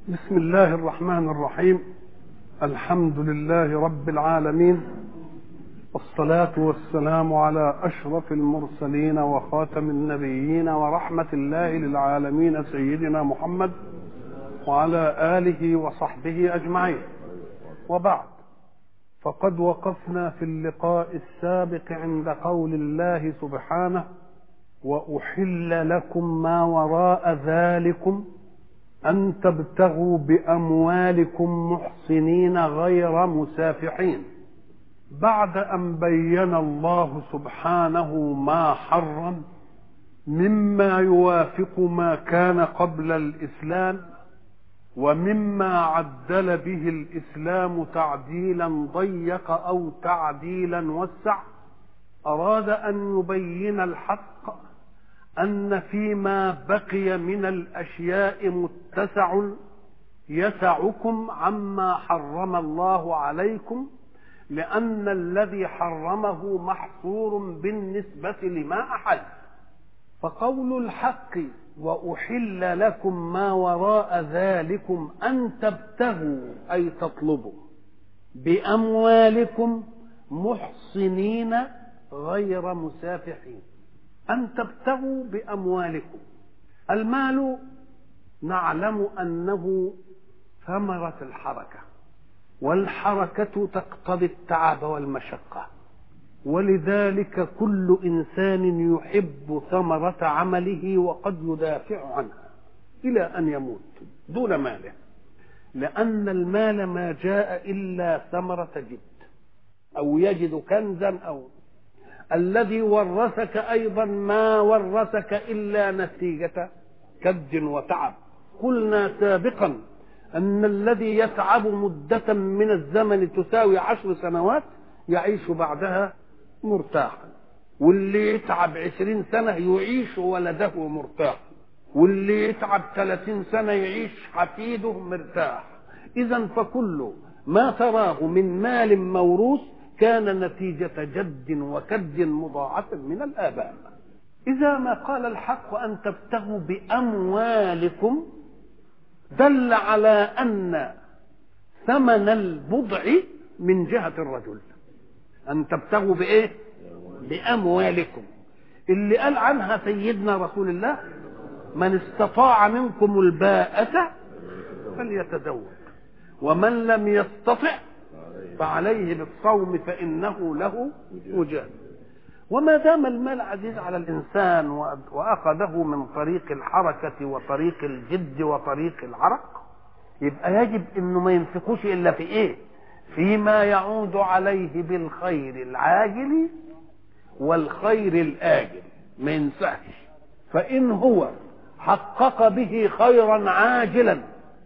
بسم الله الرحمن الرحيم الحمد لله رب العالمين والصلاة والسلام على أشرف المرسلين وخاتم النبيين ورحمة الله للعالمين سيدنا محمد وعلى آله وصحبه أجمعين وبعد فقد وقفنا في اللقاء السابق عند قول الله سبحانه وأحل لكم ما وراء ذلكم أن تبتغوا بأموالكم محصنين غير مسافحين بعد أن بين الله سبحانه ما حرم مما يوافق ما كان قبل الإسلام ومما عدل به الإسلام تعديلا ضيق أو تعديلا وسع أراد أن يبين الحق أن فيما بقي من الأشياء متسع يسعكم عما حرم الله عليكم لأن الذي حرمه محصور بالنسبة لما أحل فقول الحق وأحل لكم ما وراء ذلكم أن تبتغوا أي تطلبوا بأموالكم محصنين غير مسافحين أن تبتغوا بأموالكم المال نعلم أنه ثمرة الحركة والحركة تقتضي التعب والمشقة ولذلك كل إنسان يحب ثمرة عمله وقد يدافع عنها إلى أن يموت دون ماله لأن المال ما جاء إلا ثمرة جد أو يجد كنزا أو الذي ورثك ايضا ما ورثك الا نتيجه كد وتعب قلنا سابقا ان الذي يتعب مده من الزمن تساوي عشر سنوات يعيش بعدها مرتاحا واللي يتعب عشرين سنة يعيش ولده مرتاح واللي يتعب ثلاثين سنة يعيش حفيده مرتاح إذا فكل ما تراه من مال موروث كان نتيجة جد وكد مضاعف من الآباء إذا ما قال الحق أن تبتغوا بأموالكم دل على أن ثمن البضع من جهة الرجل أن تبتغوا بإيه؟ بأموالكم اللي قال عنها سيدنا رسول الله من استطاع منكم الباءة فليتزوج ومن لم يستطع فعليه بالصوم فإنه له وجاء وما دام المال عزيز على الإنسان وأخذه من طريق الحركة وطريق الجد وطريق العرق يبقى يجب انه ما ينفقوش الا في ايه فيما يعود عليه بالخير العاجل والخير الاجل ما ينساش فان هو حقق به خيرا عاجلا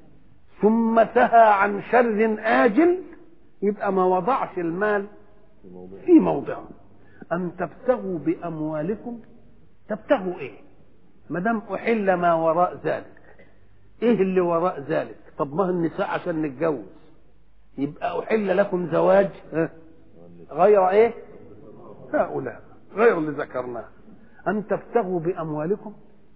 ثم سهى عن شر اجل يبقى ما وضعش المال في موضعه أن تبتغوا بأموالكم تبتغوا إيه؟ ما دام أحل ما وراء ذلك إيه اللي وراء ذلك؟ طب ما النساء عشان نتجوز يبقى أحل لكم زواج غير إيه؟ هؤلاء غير اللي ذكرناه أن تبتغوا بأموالكم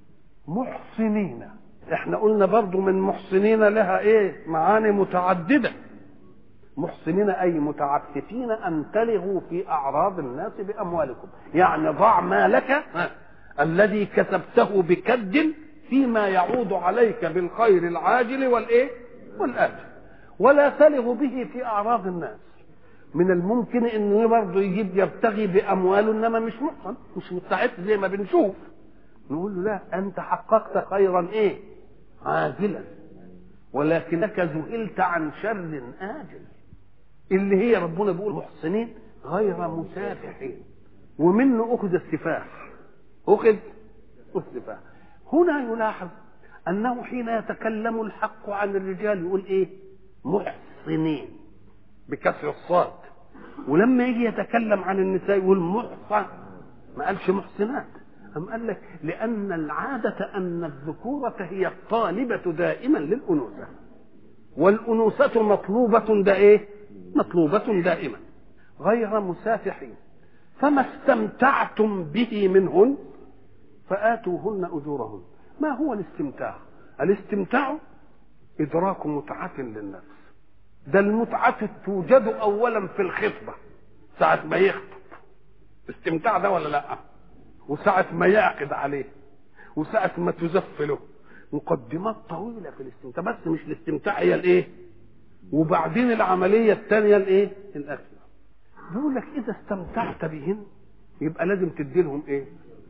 محصنين احنا قلنا برضو من محصنين لها ايه معاني متعدده محسنين أي متعففين أن تلغوا في أعراض الناس بأموالكم يعني ضع مالك الذي كسبته بكد فيما يعود عليك بالخير العاجل والإيه والآجل ولا تلغ به في أعراض الناس من الممكن انه برضه يجيب يبتغي بامواله انما مش محسن مش مستعد زي ما بنشوف نقول له لا انت حققت خيرا ايه عاجلا ولكنك ذهلت عن شر آجل اللي هي ربنا بيقول محسنين غير مسافحين ومنه أخذ السفاح أخذ السفاح هنا يلاحظ أنه حين يتكلم الحق عن الرجال يقول إيه محصنين بكسر الصاد ولما يجي يتكلم عن النساء يقول محصن ما قالش محسنات أم قال لك لأن العادة أن الذكورة هي الطالبة دائما للأنوثة والأنوثة مطلوبة ده إيه؟ مطلوبة دائما غير مسافحين فما استمتعتم به منهن فآتوهن أجورهن ما هو الاستمتاع الاستمتاع ادراك متعه للنفس ده المتعه توجد اولا في الخطبه ساعه ما يخطب استمتاع ده ولا لا وساعه ما يعقد عليه وساعه ما تزف له مقدمات طويله في الاستمتاع بس مش الاستمتاع هي الايه وبعدين العمليه الثانيه الايه الاكل بيقول لك اذا استمتعت بهن يبقى لازم تدي لهم ايه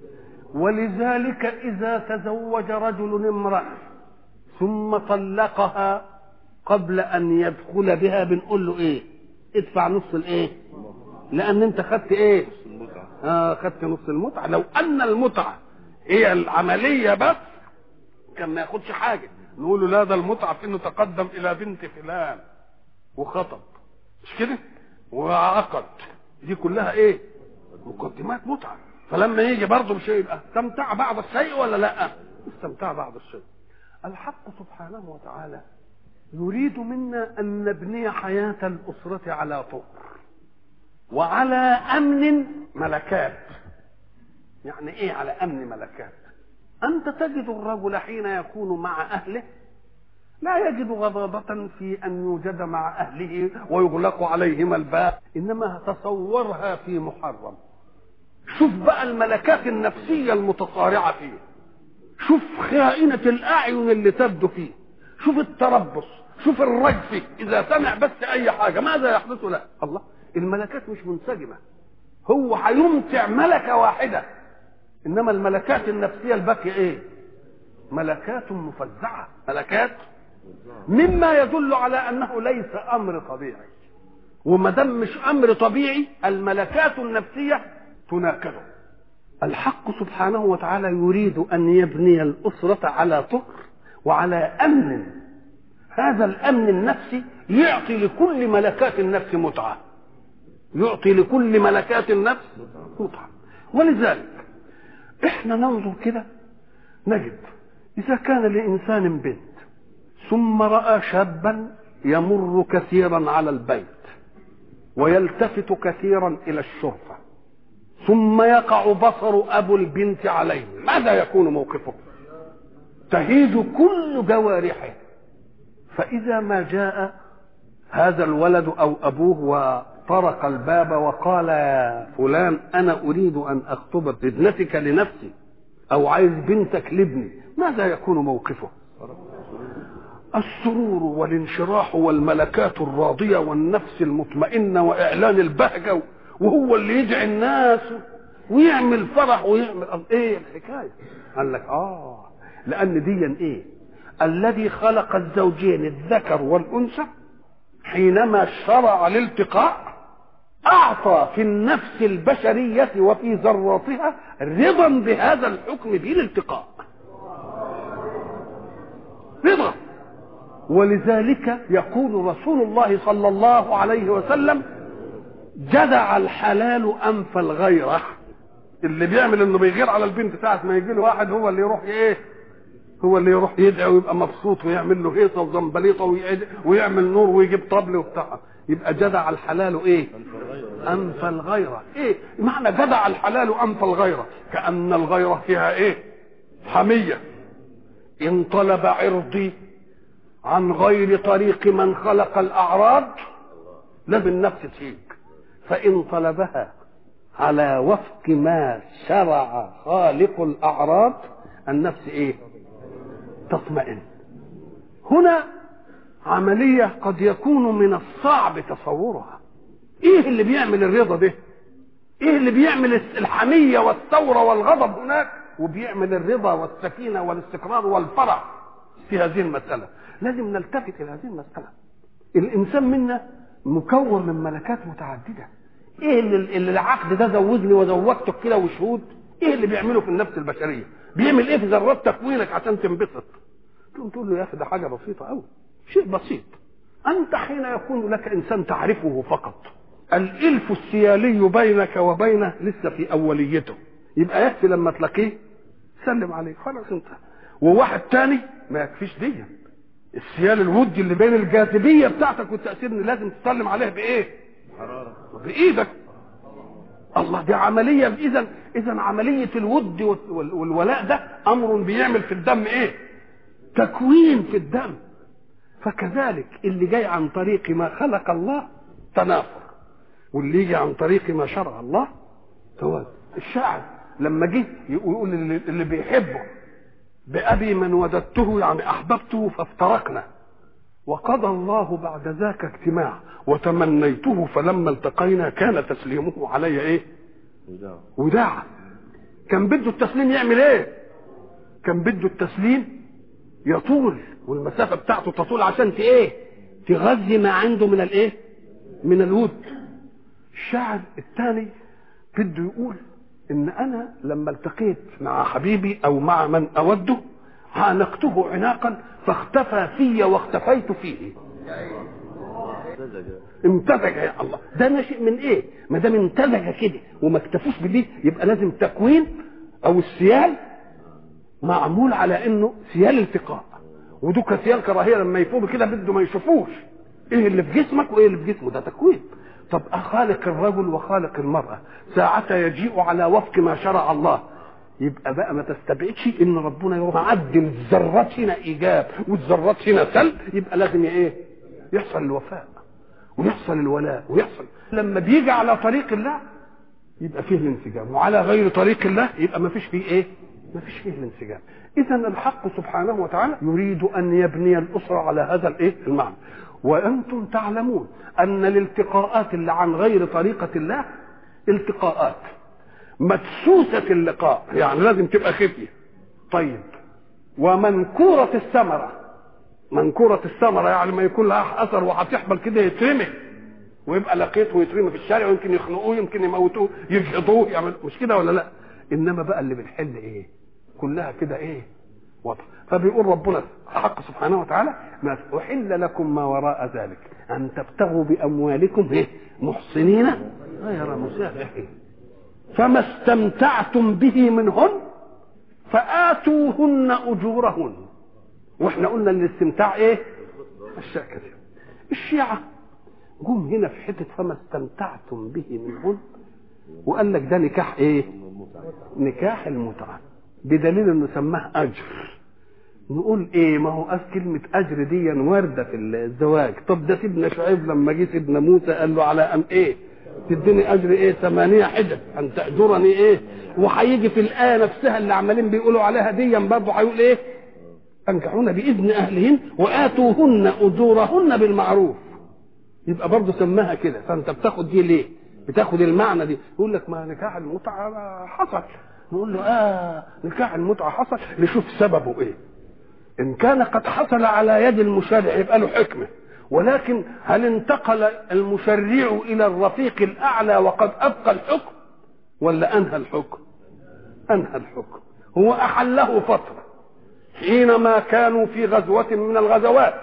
ولذلك اذا تزوج رجل امراه ثم طلقها قبل ان يدخل بها بنقول له ايه ادفع نص الايه لان انت خدت ايه اه خدت نص المتعه لو ان المتعه هي العمليه بس كان ما ياخدش حاجه نقول له لا ده المتعه في انه تقدم الى بنت فلان وخطب مش كده وعقد دي كلها ايه مقدمات متعه فلما يجي برضه بشيء يبقى استمتع بعض الشيء ولا لا استمتع بعض الشيء الحق سبحانه وتعالى يريد منا ان نبني حياه الاسره على طهر وعلى امن ملكات يعني ايه على امن ملكات انت تجد الرجل حين يكون مع اهله لا يجد غضاضة في أن يوجد مع أهله ويغلق عليهما الباب إنما تصورها في محرم شوف بقى الملكات النفسية المتصارعة فيه شوف خائنة الأعين اللي تبدو فيه شوف التربص شوف الرجف إذا سمع بس أي حاجة ماذا يحدث له الله الملكات مش منسجمة هو هيمتع ملكة واحدة إنما الملكات النفسية الباقية إيه ملكات مفزعة ملكات مما يدل على أنه ليس أمر طبيعي وما دام مش أمر طبيعي الملكات النفسية تناقضه الحق سبحانه وتعالى يريد أن يبني الأسرة على طهر وعلى أمن هذا الأمن النفسي يعطي لكل ملكات النفس متعة يعطي لكل ملكات النفس متعة ولذلك احنا ننظر كده نجد إذا كان لإنسان بنت ثم رأى شابا يمر كثيرا على البيت ويلتفت كثيرا إلى الشرفة ثم يقع بصر أبو البنت عليه ماذا يكون موقفه تهيج كل جوارحه فإذا ما جاء هذا الولد أو أبوه وطرق الباب وقال يا فلان أنا أريد أن أخطب ابنتك لنفسي أو عايز بنتك لابني ماذا يكون موقفه السرور والانشراح والملكات الراضية والنفس المطمئنة وإعلان البهجة وهو اللي يدعي الناس ويعمل فرح ويعمل ايه الحكاية قال لك اه لأن دي ايه الذي خلق الزوجين الذكر والأنثى حينما شرع الالتقاء أعطى في النفس البشرية وفي ذراتها رضا بهذا الحكم بالالتقاء رضا ولذلك يقول رسول الله صلى الله عليه وسلم جدع الحلال انف الغيره اللي بيعمل انه بيغير على البنت ساعه ما يجي له واحد هو اللي يروح ايه هو اللي يروح يدعي ويبقى مبسوط ويعمل له هيصه وزنبليطه ويعمل نور ويجيب طبل وبتاع يبقى جدع الحلال ايه انف الغيره ايه معنى جدع الحلال انف الغيره كان الغيره فيها ايه حميه ان طلب عرضي عن غير طريق من خلق الاعراض لازم النفس تهيج فان طلبها على وفق ما شرع خالق الاعراض النفس ايه تطمئن هنا عملية قد يكون من الصعب تصورها ايه اللي بيعمل الرضا ده ايه اللي بيعمل الحمية والثورة والغضب هناك وبيعمل الرضا والسكينة والاستقرار والفرح في هذه المسألة لازم نلتفت إلى هذه المسألة الإنسان منا مكون من ملكات متعددة ايه اللي, اللي العقد ده زوجني وزوجتك كده وشهود ايه اللي بيعمله في النفس البشرية بيعمل ايه في ذرات تكوينك عشان تنبسط تقوم تقول له يا اخي ده حاجة بسيطة قوي شيء بسيط أنت حين يكون لك إنسان تعرفه فقط الإلف السيالي بينك وبينه لسه في أوليته يبقى يكفي لما تلاقيه سلم عليه خلاص انت وواحد تاني ما يكفيش دي السيال الودي اللي بين الجاذبية بتاعتك والتأثير ان لازم تسلم عليه بإيه؟ حرارة بإيدك الله دي عملية إذا إذا عملية الود والولاء ده أمر بيعمل في الدم إيه؟ تكوين في الدم فكذلك اللي جاي عن طريق ما خلق الله تنافر واللي يجي عن طريق ما شرع الله توازن الشاعر لما جه يقول اللي, اللي بيحبه بأبي من وددته يعني أحببته فافترقنا وقضى الله بعد ذاك اجتماع وتمنيته فلما التقينا كان تسليمه علي ايه وداعا كان بده التسليم يعمل ايه كان بده التسليم يطول والمسافة بتاعته تطول عشان ت ايه تغذي ما عنده من الايه من الود الشاعر الثاني بده يقول ان انا لما التقيت مع حبيبي او مع من اوده عانقته عناقا فاختفى في واختفيت فيه امتزج يا الله ده ناشئ من ايه ما دام امتزج كده وما اكتفوش بدي يبقى لازم تكوين او السيال معمول على انه سيال التقاء ودوك سيال كراهيه لما يفوضوا كده بده ما يشوفوش ايه اللي في جسمك وايه اللي في جسمه ده تكوين طب خالق الرجل وخالق المرأة ساعة يجيء على وفق ما شرع الله يبقى بقى ما تستبعدش ان ربنا يروح معدل الذرات هنا ايجاب والذرات هنا سلب يبقى لازم ايه يحصل الوفاء ويحصل الولاء ويحصل لما بيجي على طريق الله يبقى فيه الانسجام وعلى غير طريق الله يبقى ما فيش فيه ايه ما فيش فيه الانسجام اذا الحق سبحانه وتعالى يريد ان يبني الاسره على هذا الايه المعنى وانتم تعلمون ان الالتقاءات اللي عن غير طريقه الله التقاءات مدسوسه اللقاء يعني لازم تبقى خفيه طيب ومنكوره الثمره منكوره الثمره يعني ما يكون لها اثر وهتحمل كده يترمي ويبقى لقيته ويترمي في الشارع ويمكن يخنقوه يمكن يموتوه يجهضوه يعمل مش كده ولا لا انما بقى اللي بنحل ايه كلها كده ايه وضع فبيقول ربنا حق سبحانه وتعالى ما احل لكم ما وراء ذلك ان تبتغوا باموالكم ايه محصنين غير مسافحين فما استمتعتم به منهن فاتوهن اجورهن واحنا قلنا ان الاستمتاع ايه اشياء كثيره الشيعه جم هنا في حته فما استمتعتم به منهن وقال لك ده نكاح ايه نكاح المتعه بدليل انه سماه اجر نقول ايه ما هو أس كلمة أجر دي واردة في الزواج طب ده سيدنا شعيب لما جه سيدنا موسى قال له على أن إيه تديني أجر إيه ثمانية حجج أن تأجرني إيه وهيجي في الآية نفسها اللي عمالين بيقولوا عليها ديا برضه هيقول إيه أنكحون بإذن أهلهن وآتوهن أجورهن بالمعروف يبقى برضه سماها كده فأنت بتاخد دي ليه؟ بتاخد المعنى دي يقول لك ما نكاح المتعة حصل نقول له اه نكاح المتعة حصل نشوف سببه ايه ان كان قد حصل على يد المشرع يبقى له حكمه ولكن هل انتقل المشرع الى الرفيق الاعلى وقد ابقى الحكم ولا انهى الحكم انهى الحكم هو احله فتره حينما كانوا في غزوه من الغزوات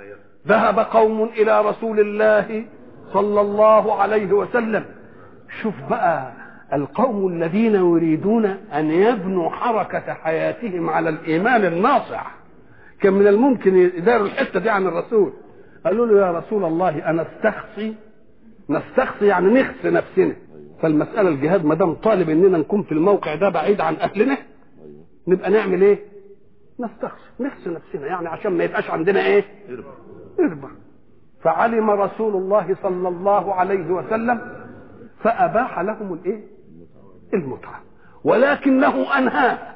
ذهب قوم الى رسول الله صلى الله عليه وسلم شوف بقى القوم الذين يريدون ان يبنوا حركه حياتهم على الايمان الناصع كان من الممكن يداروا الحته دي عن الرسول قالوا له يا رسول الله انا استخصي نستخصي يعني نخصي نفسنا فالمساله الجهاد ما دام طالب اننا نكون في الموقع ده بعيد عن اهلنا نبقى نعمل ايه؟ نستخصي نخصي نفسنا يعني عشان ما يبقاش عندنا ايه؟ اربع فعلم رسول الله صلى الله عليه وسلم فاباح لهم الايه؟ المتعه ولكنه انهاها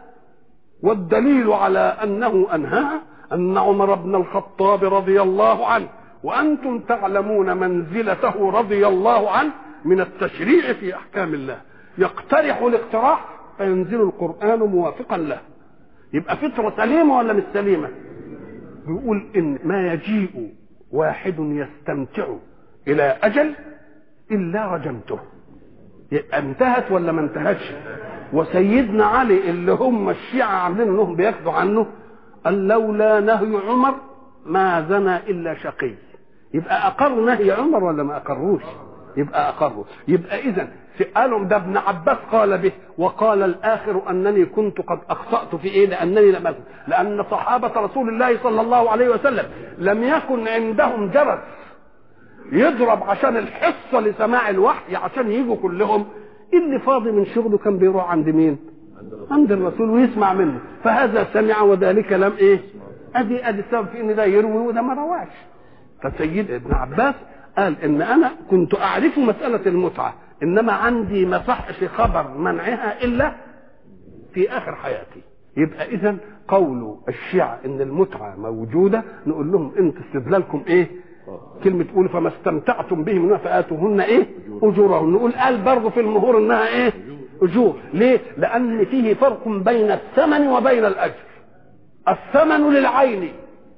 والدليل على انه انهاها ان عمر بن الخطاب رضي الله عنه وانتم تعلمون منزلته رضي الله عنه من التشريع في احكام الله يقترح الاقتراح فينزل القران موافقا له يبقى فطره سليمه ولا مش سليمه بيقول ان ما يجيء واحد يستمتع الى اجل الا رجمته يبقى انتهت ولا ما انتهتش وسيدنا علي اللي هم الشيعة عاملين انهم بياخدوا عنه قال لولا نهي عمر ما زنى الا شقي يبقى اقر نهي عمر ولا ما اقروش يبقى اقروا يبقى اذا قالوا ده ابن عباس قال به وقال الاخر انني كنت قد اخطات في ايه لانني لم أكن لان صحابه رسول الله صلى الله عليه وسلم لم يكن عندهم جرس يضرب عشان الحصه لسماع الوحي عشان يجوا كلهم اللي فاضي من شغله كان بيروح عند مين عند الرسول ويسمع منه فهذا سمع وذلك لم ايه ادي ادي السبب في ان ده يروي وده ما رواش فسيد ابن عباس قال ان انا كنت اعرف مساله المتعه انما عندي ما صحش خبر منعها الا في اخر حياتي يبقى اذا قول الشيعة ان المتعة موجودة نقول لهم انتوا استدلالكم ايه كلمة تقول فما استمتعتم به منها فآتوهن ايه اجورهن نقول قال برضه في المهور انها ايه اجور ليه لان فيه فرق بين الثمن وبين الاجر الثمن للعين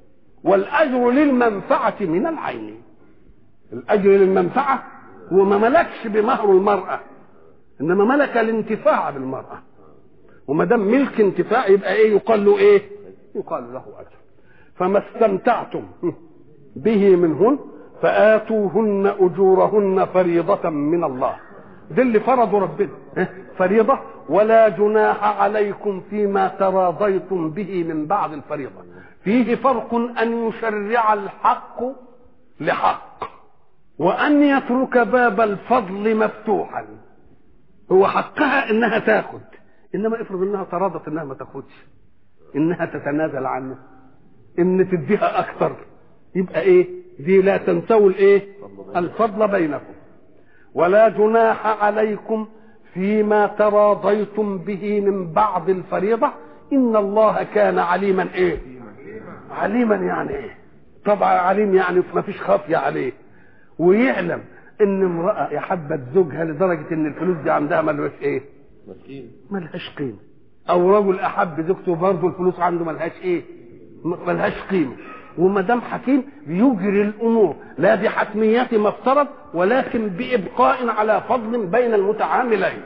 والاجر للمنفعة من العين الاجر للمنفعة وما ملكش بمهر المرأة انما ملك الانتفاع بالمرأة وما دام ملك انتفاع يبقى ايه يقال له ايه يقال له اجر فما استمتعتم به منهن فآتوهن أجورهن فريضة من الله ده اللي فرضوا ربنا فريضة ولا جناح عليكم فيما تراضيتم به من بعد الفريضة فيه فرق أن يشرع الحق لحق وأن يترك باب الفضل مفتوحا هو حقها انها تاخد انما افرض انها تراضت انها ما تاخدش انها تتنازل عنه ان تديها اكثر يبقى ايه دي لا تنسوا الايه الفضل بينكم ولا جناح عليكم فيما تراضيتم به من بعض الفريضة إن الله كان عليما إيه عليما يعني إيه طبعا عليم يعني ما فيش خافية عليه ويعلم إن امرأة يحبت زوجها لدرجة إن الفلوس دي عندها ملهاش إيه ملهاش قيمة أو رجل أحب زوجته برضه الفلوس عنده ملهاش إيه ملهاش قيمة وما دام حكيم بيجري الامور لا بحتميات ما افترض ولكن بابقاء على فضل بين المتعاملين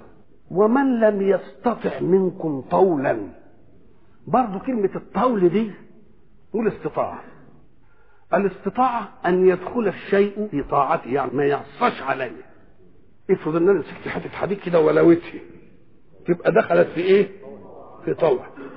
ومن لم يستطع منكم طولا برضو كلمة الطول دي والاستطاعة الاستطاعة أن يدخل الشيء في طاعته يعني ما يعصاش عليه افرض ان انا مسكت حته حديد كده ولوتها تبقى دخلت في ايه؟ في طوع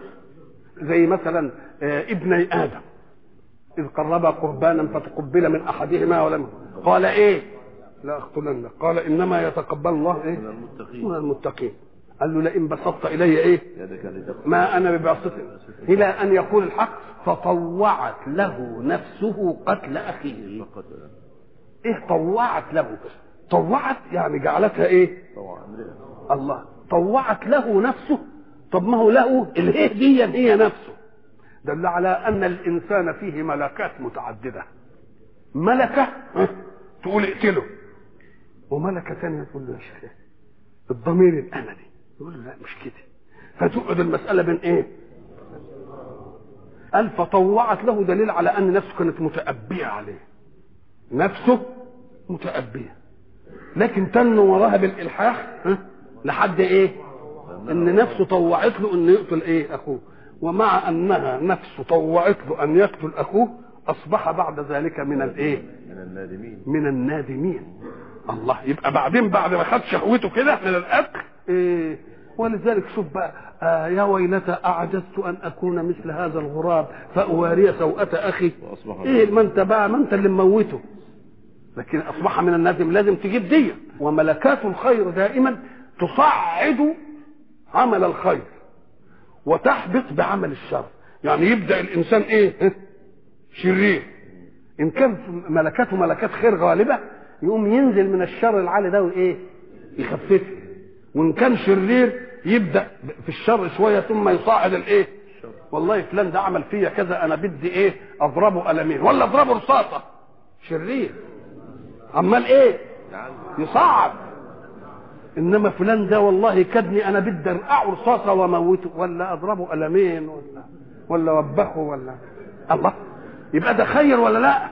زي مثلا آه ابني ادم إذ قربا قربانا فتقبل من أحدهما ولم قال إيه؟ لا أقتلنك قال إنما يتقبل الله إيه؟ من المتقين من المتقين قال له لئن بسطت إلي إيه؟ يدك لتقبل ما أنا بباسط إلى أن يقول الحق فطوعت له نفسه قتل أخيه فقط إيه طوعت له طوعت يعني جعلتها إيه؟ طوع أمرها الله طوعت له نفسه طب ما هو له اله دي هي نفسه دل على ان الانسان فيه ملكات متعدده ملكه ها، تقول اقتله وملكه ثانيه تقول له يا شيخ الضمير الاناني يقول له لا مش كده فتقعد المساله بين ايه قال فطوعت له دليل على ان نفسه كانت متأبية عليه نفسه متأبية لكن تنوا وراها بالإلحاح ها؟ لحد ايه ان نفسه طوعت له انه يقتل ايه اخوه ومع انها نفسه طوعت له ان يقتل اخوه اصبح بعد ذلك من الايه من النادمين من النادمين الله يبقى بعدين بعد ما خد شهوته كده من القتل إيه ولذلك شوف بقى آه يا ويلتى اعجزت ان اكون مثل هذا الغراب فاواري سوءة اخي وأصبح ايه ما انت بقى ما انت اللي مموته لكن اصبح من النادم لازم تجيب دي وملكات الخير دائما تصعد عمل الخير وتحبط بعمل الشر يعني يبدا الانسان ايه شرير ان كان ملكاته ملكات خير غالبه يقوم ينزل من الشر العالي ده وايه يخففه وان كان شرير يبدا في الشر شويه ثم يصاعد الايه والله فلان ده عمل فيا كذا انا بدي ايه اضربه قلمين ولا اضربه رصاصه شرير عمال ايه يصعد انما فلان ده والله كدني انا بدي ارقعه رصاصه واموته ولا اضربه قلمين ولا ولا وبخه ولا الله يبقى ده خير ولا لا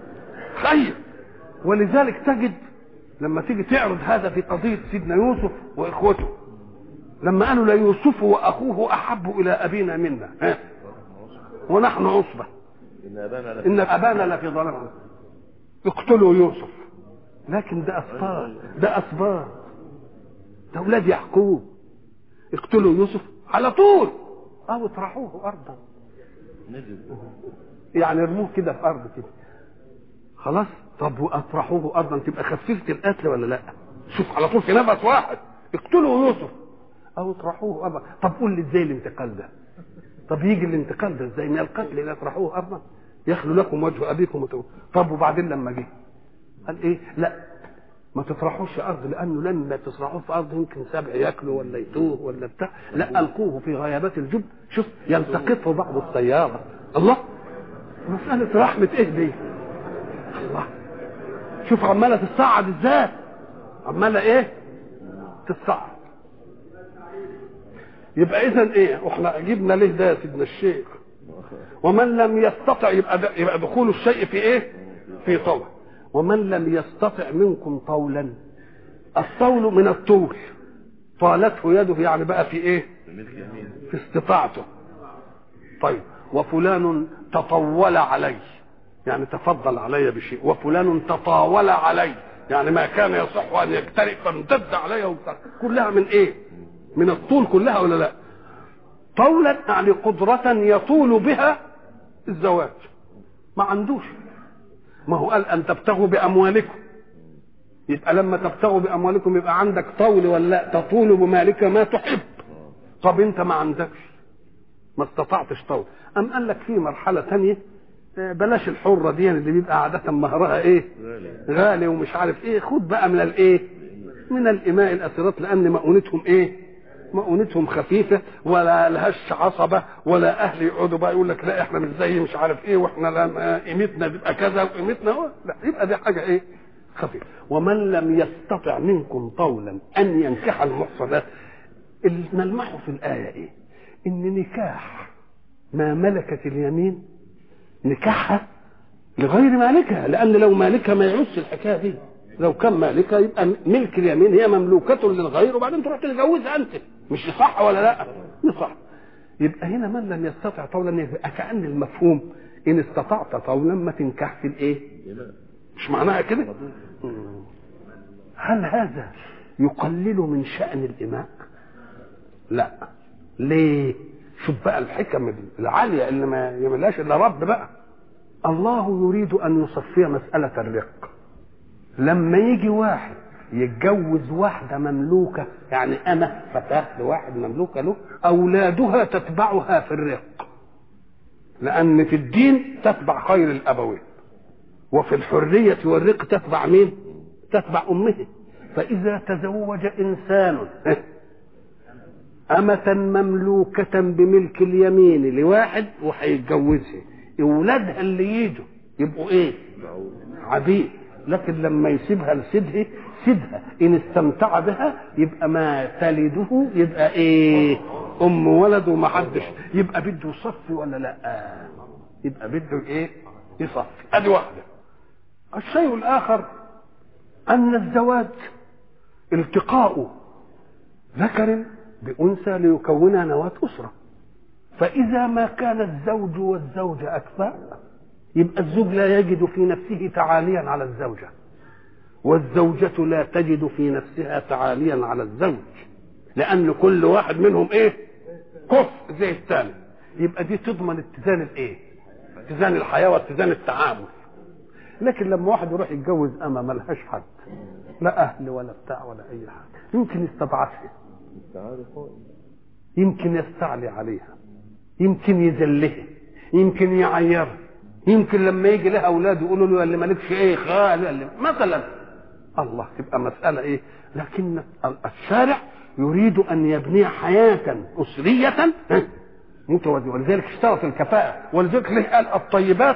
خير ولذلك تجد لما تيجي تعرض هذا في قضيه سيدنا يوسف واخوته لما قالوا ليوسف واخوه احب الى ابينا منا ها ونحن عصبه إن أبانا لفي ان ابانا لفي ضلال اقتلوا يوسف لكن ده اسباب ده اسباب ده اولاد يعقوب اقتلوا يوسف على طول او اطرحوه ارضا نزل يعني ارموه كده في ارض كده خلاص طب واطرحوه ارضا تبقى خففت القتل ولا لا شوف على طول في نفس واحد اقتلوا يوسف او اطرحوه ارضا طب قول لي ازاي الانتقال ده طب يجي الانتقال ده ازاي من القتل الى اطرحوه ارضا يخلو لكم وجه ابيكم وتو... طب وبعدين لما جه قال ايه لا ما تطرحوش ارض لانه لما تطرحوه في ارض يمكن سبع ياكلوا ولا يتوه ولا بتاع لا القوه في غيابات الجب شوف يلتقطه بعض السياره الله مساله رحمه ايه دي الله شوف عماله تصعد ازاي عماله ايه تصعد يبقى اذا ايه واحنا جبنا ليه ده يا سيدنا الشيخ ومن لم يستطع يبقى ده يبقى دخول الشيء في ايه في طول ومن لم يستطع منكم طولا الطول من الطول طالته يده يعني بقى في ايه ملك يمين في استطاعته طيب وفلان تطول علي يعني تفضل علي بشيء وفلان تطاول علي يعني ما كان يصح ان يجترئ فامتد علي وبتاع. كلها من ايه من الطول كلها ولا لا طولا يعني قدرة يطول بها الزواج ما عندوش ما هو قال ان تبتغوا باموالكم يبقى لما تبتغوا باموالكم يبقى عندك طول ولا لا تطول بمالك ما تحب طب انت ما عندكش ما استطعتش طول ام قال لك في مرحله ثانيه بلاش الحره دي اللي بيبقى عاده مهرها ايه غالي غالي ومش عارف ايه خد بقى من الايه من الاماء الاسيرات لان مؤونتهم ايه مؤونتهم خفيفه ولا لهاش عصبه ولا اهل يقعدوا بقى يقول لك لا احنا مش زي مش عارف ايه واحنا لا قيمتنا تبقى كذا وقيمتنا هو لا يبقى دي حاجه ايه خفيفه ومن لم يستطع منكم طولا ان ينكح المحصنات اللي نلمحه في الايه ايه ان نكاح ما ملكت اليمين نكاحها لغير مالكها لان لو مالكها ما يعوزش الحكايه دي لو كان مالكها يبقى ملك اليمين هي مملوكة للغير وبعدين تروح تتجوزها انت مش صح ولا لا صح يبقى هنا من لم يستطع طولا يبقى كأن المفهوم ان استطعت طولا ما تنكح في الايه مش معناها كده مم. هل هذا يقلل من شأن الإماء لا ليه شوف بقى الحكم العالية اللي ما يعملهاش إلا رب بقى الله يريد أن يصفي مسألة الرق لما يجي واحد يتجوز واحدة مملوكة يعني أنا فتاة لواحد مملوكة له أولادها تتبعها في الرق لأن في الدين تتبع خير الأبوين وفي الحرية والرق تتبع مين؟ تتبع أمه فإذا تزوج إنسان أمة مملوكة بملك اليمين لواحد وهيتجوزها أولادها اللي يجوا يبقوا إيه؟ عبيد لكن لما يسيبها لسيدها سيدها إن استمتع بها يبقى ما تلده يبقى إيه؟ أم ولد ومحدش يبقى بده يصفي ولا لا؟ يبقى بده إيه؟ يصفي أدي واحدة الشيء الآخر أن الزواج التقاء ذكر بأنثى ليكونا نواة أسرة فإذا ما كان الزوج والزوجة أكفاء يبقى الزوج لا يجد في نفسه تعاليا على الزوجة والزوجة لا تجد في نفسها تعاليا على الزوج لأن كل واحد منهم إيه كف زي الثاني يبقى دي تضمن اتزان الإيه اتزان الحياة واتزان التعامل لكن لما واحد يروح يتجوز أما ملهاش حد لا أهل ولا بتاع ولا أي حاجة يمكن يستضعفها التعالي فوق يمكن يستعلي عليها يمكن يذلها يمكن يعيرها يمكن لما يجي لها اولاد يقولوا له اللي مالكش ايه خال اللي مثلا الله تبقى مساله ايه لكن الشارع يريد ان يبني حياه اسريه ها، متوازنه ولذلك اشترط الكفاءه ولذلك ليه قال الطيبات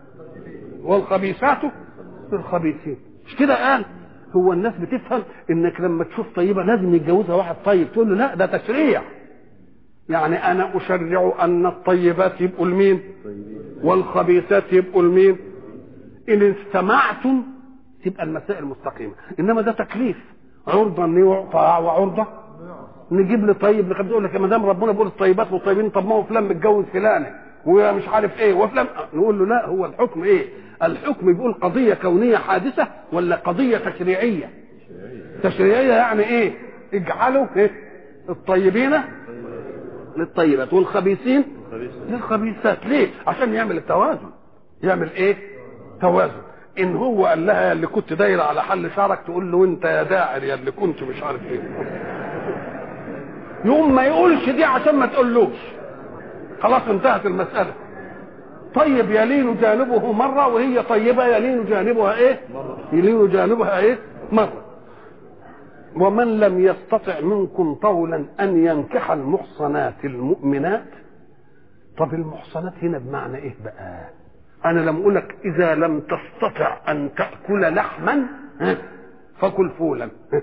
والخبيثات للخبيثين مش كده قال هو الناس بتفهم انك لما تشوف طيبه لازم يتجوزها واحد طيب تقول له لا ده تشريع يعني انا اشرع ان الطيبات يبقوا لمين والخبيثات يبقوا لمين ان استمعتم تبقى المسائل مستقيمه انما ده تكليف عرضه نعطى وعرضه نجيب لي طيب لخبيث يقول لك يا مدام ربنا بيقول الطيبات والطيبين طب ما هو فلان متجوز فلانه ومش عارف ايه وفلان نقول له لا هو الحكم ايه الحكم بيقول قضيه كونيه حادثه ولا قضيه تشريعيه تشريعيه يعني ايه اجعلوا ايه الطيبين للطيبات والخبيثين خبيث للخبيثات ليه عشان يعمل التوازن يعمل ايه توازن ان هو قال لها يا اللي كنت دايره على حل شعرك تقول له انت يا داعر يا اللي كنت مش عارف ايه يقوم ما يقولش دي عشان ما تقولوش خلاص انتهت المساله طيب يلين جانبه مره وهي طيبه يلين جانبها ايه يلين جانبها ايه مره ومن لم يستطع منكم طولا ان ينكح المحصنات المؤمنات طب المحصنات هنا بمعنى ايه بقى انا لم اقول لك اذا لم تستطع ان تاكل لحما ها، فكل فولا ها.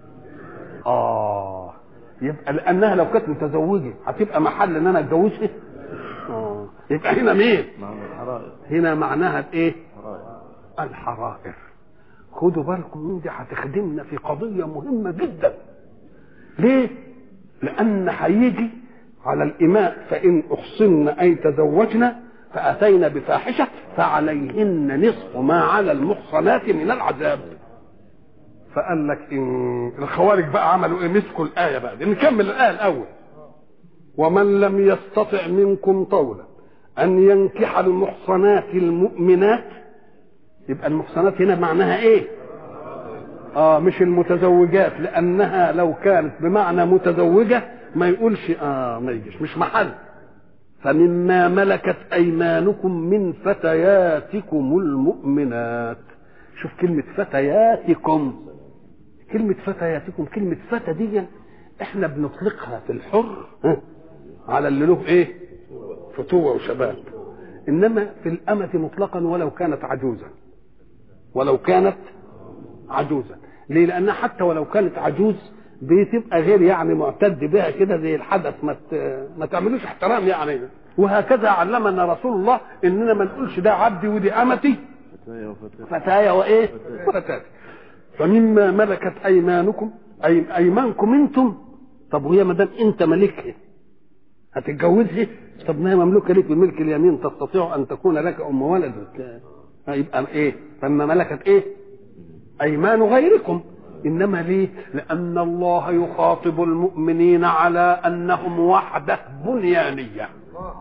اه يبقى لانها لو كانت متزوجه هتبقى محل ان انا اتجوزها اه يبقى هنا مين معنى الحرائر هنا معناها الايه حرائر الحرائر خدوا بالكم من دي هتخدمنا في قضيه مهمه جدا ليه لان هيجي على الاماء فان احصن اي تزوجن فاتينا بفاحشه فعليهن نصف ما على المحصنات من العذاب فقال لك ان الخوارج بقى عملوا ايه مسكوا الايه بقى دي نكمل الايه الاول ومن لم يستطع منكم طولا ان ينكح المحصنات المؤمنات يبقى المحصنات هنا معناها ايه اه مش المتزوجات لانها لو كانت بمعنى متزوجه ما يقولش اه ما يجيش مش محل فمما ملكت ايمانكم من فتياتكم المؤمنات شوف كلمه فتياتكم كلمه فتياتكم كلمه فتى دي احنا بنطلقها في الحر ها، على اللي له ايه فتوه وشباب انما في الامه مطلقا ولو كانت عجوزا ولو كانت عجوزا ليه لانها حتى ولو كانت عجوز بتبقى غير يعني معتد بها كده زي الحدث ما ت- ما تعملوش احترام يعني وهكذا علمنا رسول الله اننا ما نقولش ده عبدي ودي امتي فتايا وفتاة فتايا وايه وفتاتي فمما ملكت ايمانكم اي ايمانكم انتم طب وهي ما دام انت ملكها هتتجوزها طب ما هي مملوكه ليك بملك اليمين تستطيع ان تكون لك ام ولد يبقى ايه فما ملكت ايه ايمان غيركم انما ليه لان الله يخاطب المؤمنين على انهم وحده بنيانيه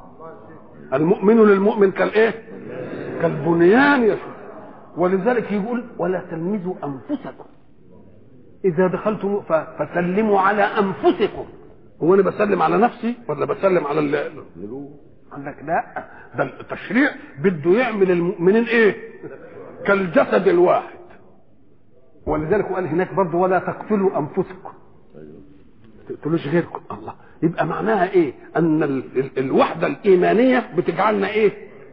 المؤمن للمؤمن كالايه كالبنيان يا شيخ ولذلك يقول ولا تلمزوا انفسكم اذا دخلتم ف- فسلموا على انفسكم هو انا بسلم على نفسي ولا بسلم على اللي نلو قال لك لا ده التشريع بده يعمل المؤمنين ايه كالجسد الواحد ولذلك قال هناك برضه ولا تقتلوا انفسكم تقتلوش غيركم الله يبقى معناها ايه ان ال ال الوحده الايمانيه بتجعلنا ايه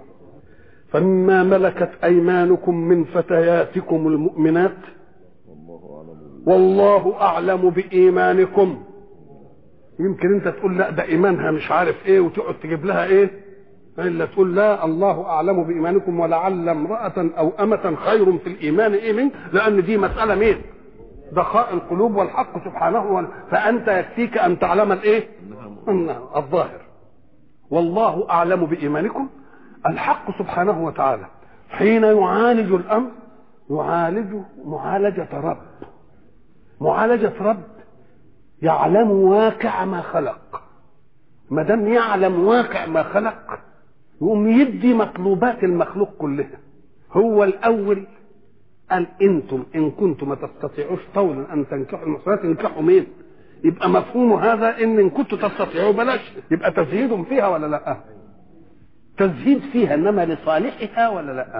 فما ملكت ايمانكم من فتياتكم المؤمنات والله اعلم والله اعلم بايمانكم يمكن انت تقول لا ده ايمانها مش عارف ايه وتقعد تجيب لها ايه الا تقول لا الله اعلم بايمانكم ولعل امراه او امه خير في الايمان ايه من لان دي مساله مين دقاء القلوب والحق سبحانه وتعالى فانت يكفيك ان تعلم الايه انها الظاهر والله اعلم بايمانكم الحق سبحانه وتعالى حين يعالج الامر يعالجه معالجه رب معالجه رب يعلم واقع ما خلق ما دام يعلم واقع ما خلق يقوم يدي مطلوبات المخلوق كلها هو الاول قال انتم ان كنتم ما تستطيعوش طولا ان تنكحوا المحصنات انكحوا مين يبقى مفهوم هذا ان ان كنتم تستطيعوا بلاش يبقى تزهيد فيها ولا لا تزهيد فيها انما لصالحها ولا لا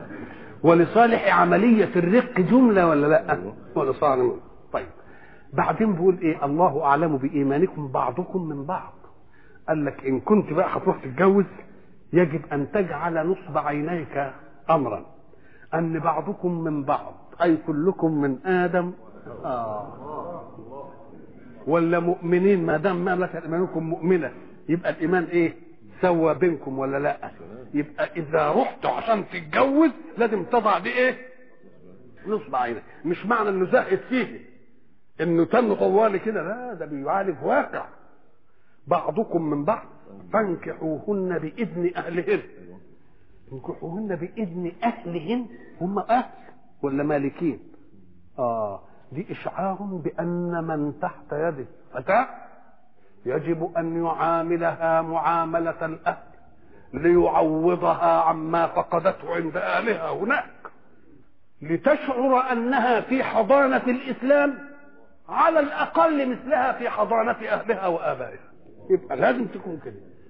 ولصالح عملية الرق جملة ولا لا ولصالح طيب بعدين بيقول ايه الله اعلم بايمانكم بعضكم من بعض قال لك ان كنت بقى هتروح تتجوز يجب ان تجعل نصب عينيك امرا ان بعضكم من بعض اي كلكم من ادم آه. ولا مؤمنين ما دام ملكت ايمانكم مؤمنه يبقى الايمان ايه سوى بينكم ولا لا يبقى اذا رحت عشان تتجوز لازم تضع دي ايه نصب عينك مش معنى انه زهد فيه انه تم طوالي كده لا ده بيعالج واقع بعضكم من بعض فانكحوهن باذن اهلهن انكحوهن باذن اهلهن هم اهل ولا مالكين اه دي اشعار بان من تحت يده فتاه يجب ان يعاملها معامله الاهل ليعوضها عما فقدته عند اهلها هناك لتشعر انها في حضانه الاسلام على الاقل مثلها في حضانه اهلها وابائها يبقى لازم تكون كده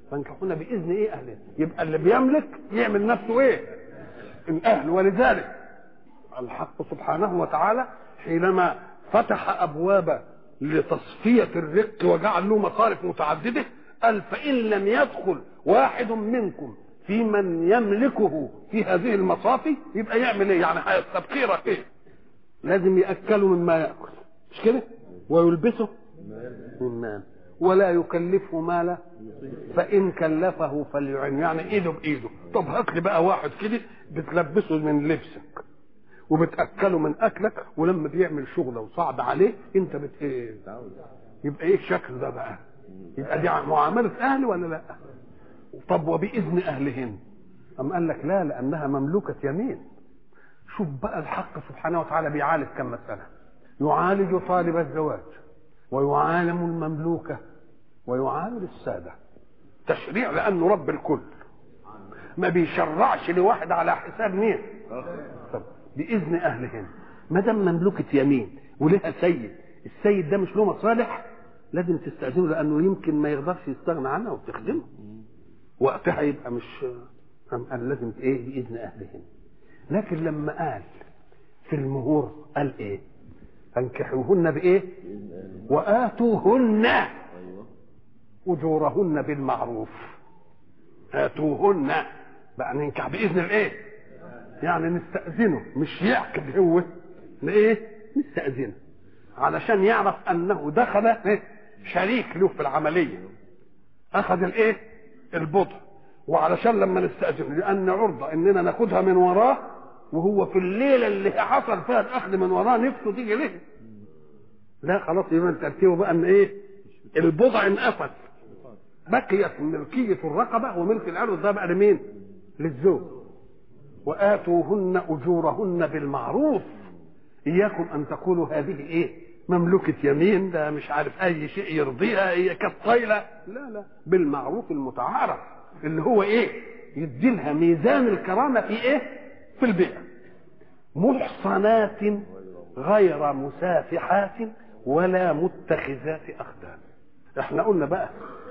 فانكحوهن باذن ايه اهله يبقى اللي بيملك يعمل نفسه ايه الاهل ولذلك الحق سبحانه وتعالى حينما فتح ابواب لتصفيه الرق وجعل له مصارف متعدده قال فان لم يدخل واحد منكم في من يملكه في هذه المصافي يبقى يعمل ايه يعني هيستبقي رقيق لازم ياكله مما ياكل مش كده ويلبسه مما ولا يكلفه مالا فان كلفه فليعن يعني ايده بايده طب هات لي بقى واحد كده بتلبسه من لبسك وبتاكله من اكلك ولما بيعمل شغله وصعب عليه انت بت ايه يبقى ايه الشكل ده بقى يبقى دي معامله اهل ولا لا طب وباذن اهلهن أم قال لك لا لانها مملوكه يمين شوف بقى الحق سبحانه وتعالى بيعالج كم مساله يعالج طالب الزواج ويعالم المملوكه ويعامل الساده تشريع لانه رب الكل ما بيشرعش لواحد على حساب مين طب باذن اهلهن ما دام مملوكه يمين ولها سيد السيد ده مش له مصالح لازم تستاذنه لانه يمكن ما يقدرش يستغنى عنها وبتخدمه وقتها يبقى مش أم قال لازم ايه باذن اهلهن لكن لما قال في المهور قال ايه فانكحوهن بايه واتوهن اجورهن بالمعروف اتوهن بقى ننكح باذن الايه يعني نستاذنه مش يعقد هو لايه نستاذنه علشان يعرف انه دخل إيه؟ شريك له في العمليه اخذ الايه البضع وعلشان لما نستاذنه لان عرضه اننا ناخدها من وراه وهو في الليله اللي حصل فيها الاخذ من وراه نفسه تيجي ليه لا خلاص يبقى ترتيبه بقى ان ايه البضع انقفل بقيت ملكيه الرقبه وملك العرض ده بقى لمين للزوج واتوهن اجورهن بالمعروف اياكم ان تقولوا هذه ايه مملوكة يمين ده مش عارف اي شيء يرضيها هي كالطايلة لا لا بالمعروف المتعارف اللي هو ايه يدي لها ميزان الكرامة في ايه في البيع محصنات غير مسافحات ولا متخذات اخدان احنا قلنا بقى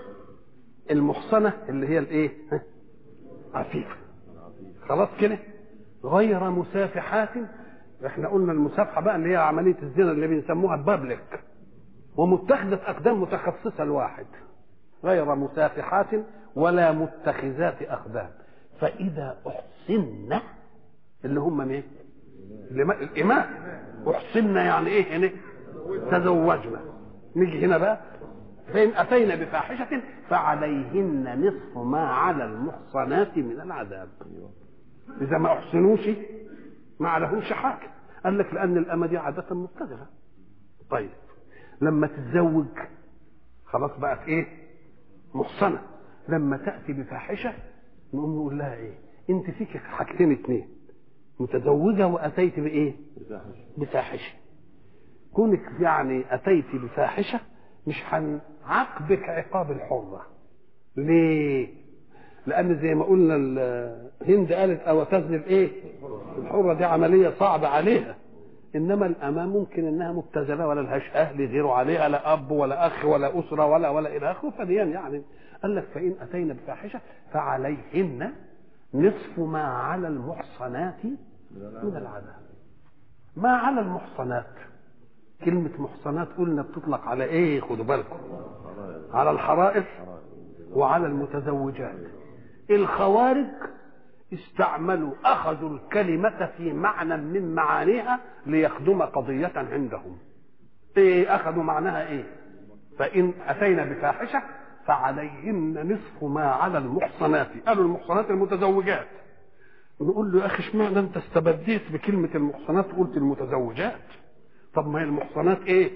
المحصنة اللي هي الايه عفيفة خلاص كده غير مسافحات احنا قلنا المسافحه بقى اللي هي عمليه الزنا اللي بنسموها بابليك ومتخذه اقدام متخصصه الواحد غير مسافحات ولا متخذات اقدام فاذا احسن اللي هم مين؟ الاماء احسن يعني ايه هنا؟ تزوجنا نيجي هنا بقى فإن أتينا بفاحشة فعليهن نصف ما على المحصنات من العذاب إذا ما أحسنوش ما عليهمش حاجه قال لك لان الامه دي عاده مبتذله طيب لما تتزوج خلاص بقت ايه محصنه لما تاتي بفاحشه نقوم نقول لها ايه انت فيك حاجتين اتنين متزوجه واتيت بايه بفاحشه كونك يعني اتيت بفاحشه مش هنعاقبك عقاب الحره ليه لان زي ما قلنا هند قالت او تزني بايه الحره دي عمليه صعبه عليها انما الامام ممكن انها مبتذله ولا لهاش اهل يغيروا عليها لا اب ولا اخ ولا اسره ولا ولا الى اخره فديان يعني قال لك فان اتينا بفاحشه فعليهن نصف ما على المحصنات من العذاب ما على المحصنات كلمة محصنات قلنا بتطلق على ايه خدوا بالكم على الحرائر وعلى المتزوجات الخوارج استعملوا اخذوا الكلمه في معنى من معانيها ليخدم قضيه عندهم ايه اخذوا معناها ايه فان اتينا بفاحشه فعليهن نصف ما على المحصنات قالوا المحصنات المتزوجات نقول له يا اخي اشمعنى انت استبديت بكلمه المحصنات وقلت المتزوجات طب ما هي المحصنات ايه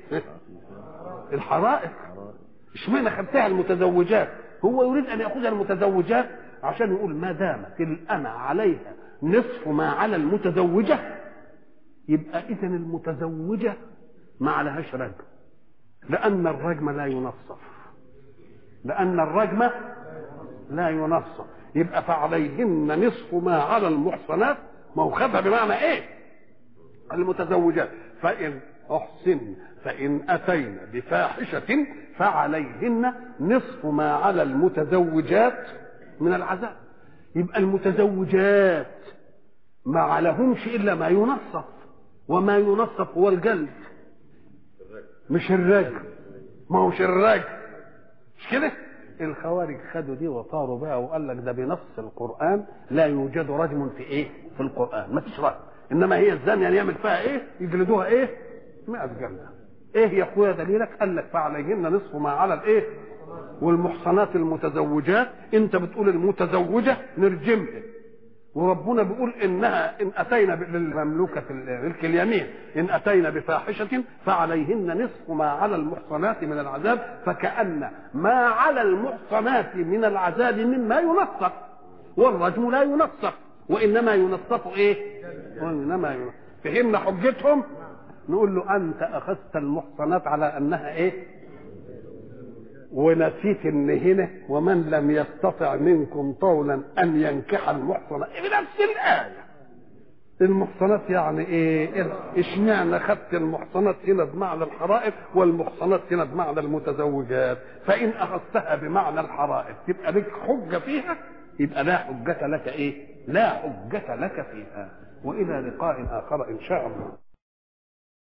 الحرائر اشمعنى خدتها المتزوجات هو يريد ان ياخذها المتزوجات عشان يقول ما دامت الأمة عليها نصف ما على المتزوجة يبقى إذا المتزوجة ما عليهاش رجم لأن الرجم لا ينصف لأن الرجم لا ينصف يبقى فعليهن نصف ما على المحصنات ما هو خدها بمعنى إيه؟ المتزوجات فإن احسن فان اتين بفاحشه فعليهن نصف ما على المتزوجات من العذاب يبقى المتزوجات ما عليهمش الا ما ينصف وما ينصف هو الجلد مش الرجم ما هوش الرجم مش كده الخوارج خدوا دي وطاروا بقى وقال لك ده بنص القران لا يوجد رجم في ايه في القران ما فيش رجم انما هي الزانيه يعني يعمل فيها ايه يجلدوها ايه 100 جلده ايه يا اخويا دليلك قال لك فعليهن نصف ما على الايه والمحصنات المتزوجات انت بتقول المتزوجه نرجمها وربنا بيقول انها ان اتينا بالمملوكه ملك اليمين ان اتينا بفاحشه فعليهن نصف ما على المحصنات من العذاب فكان ما على المحصنات من العذاب مما ينصف والرجم لا ينصف وانما ينصف ايه؟ وانما ينصف فهمنا حجتهم نقول له انت اخذت المحصنات على انها ايه؟ ونسيت ان هنا ومن لم يستطع منكم طولا ان ينكح المحصنات بنفس الايه المحصنات يعني ايه اشمعنى خدت المحصنات هنا بمعنى الحرائر والمحصنات هنا بمعنى المتزوجات فان اخذتها بمعنى الحرائر تبقى لك حجه فيها يبقى لا حجه لك ايه لا حجه لك فيها والى لقاء اخر ان شاء الله